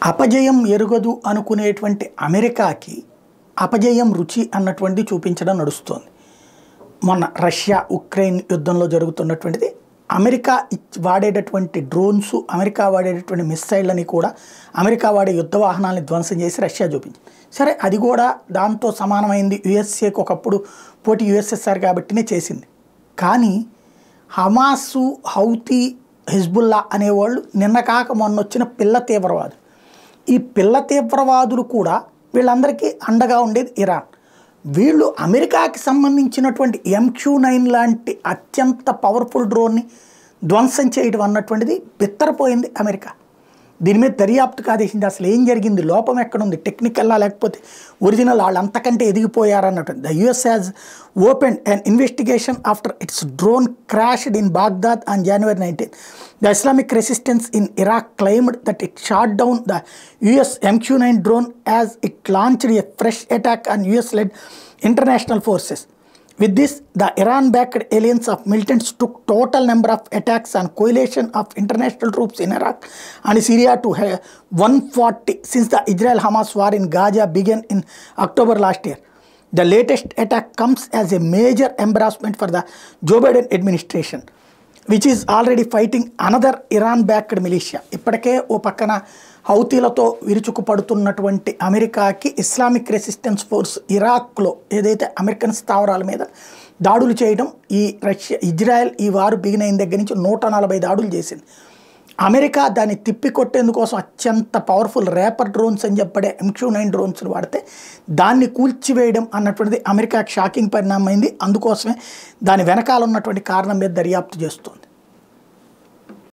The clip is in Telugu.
అపజయం ఎరుగదు అనుకునేటువంటి అమెరికాకి అపజయం రుచి అన్నటువంటిది చూపించడం నడుస్తోంది మొన్న రష్యా ఉక్రెయిన్ యుద్ధంలో జరుగుతున్నటువంటిది అమెరికా ఇచ్- వాడేటటువంటి డ్రోన్స్ అమెరికా వాడేటటువంటి మిస్సైళ్ళని కూడా అమెరికా వాడే యుద్ధ వాహనాలని ధ్వంసం చేసి రష్యా చూపించింది సరే అది కూడా దాంతో సమానమైంది యుఎస్ఏకి ఒకప్పుడు పోటీ యుఎస్ఎస్ఆర్ కాబట్టినే చేసింది కానీ హమాసు హౌతీ హిజ్బుల్లా అనేవాళ్ళు నిన్న కాక మొన్న వచ్చిన పిల్ల తీవ్రవాదులు ఈ పిల్ల తీవ్రవాదులు కూడా వీళ్ళందరికీ అండగా ఉండేది ఇరాన్ వీళ్ళు అమెరికాకి సంబంధించినటువంటి ఎంక్యూ నైన్ లాంటి అత్యంత పవర్ఫుల్ డ్రోన్ని ధ్వంసం చేయడం అన్నటువంటిది బిత్తరపోయింది అమెరికా దీని మీద దర్యాప్తుకు ఆదేశించి అసలు ఏం జరిగింది లోపం ఎక్కడుంది టెక్నికల్లా లేకపోతే ఒరిజినల్ వాళ్ళు అంతకంటే ఎదిగిపోయారన్నట్టు the US has open an investigation after its drone crashed in Baghdad on January nineteen the Islamic resistance in Iraq claimed that it shot down the US MQ nine drone as it launched a fresh attack on US led international forces With this, the Iran-backed alliance of militants took total number of attacks on coalition of international troops in Iraq and Syria to ha- 140 since the Israel-Hamas war in Gaza began in October last year. The latest attack comes as a major embarrassment for the Joe Biden administration. Which is already fighting another Iran backed militia ఇప్పటికే ఓ పక్కన హౌతీలతో విరుచుకు పడుతున్నటువంటి అమెరికాకి ఇస్లామిక్ రెసిస్టెన్స్ ఫోర్స్ ఇరాక్లో ఏదైతే అమెరికన్ స్థావరాల మీద దాడులు చేయడం ఈ రష్యా ఇజ్రాయెల్ ఈ వారు బిగిన్ అయిన దగ్గర నుంచి నూట నలభై దాడులు చేసింది అమెరికా దాన్ని తిప్పి కొట్టేందుకోసం అత్యంత పవర్ఫుల్ రేపర్ డ్రోన్స్ అని చెప్పడే ఎంక్యూ నైన్ డ్రోన్స్ వాడితే దాన్ని కూల్చివేయడం అన్నటువంటిది అమెరికాకి షాకింగ్ పరిణామం అయింది అందుకోసమే దాని వెనకాల ఉన్నటువంటి కారణం మీద దర్యాప్తు చేస్తుంది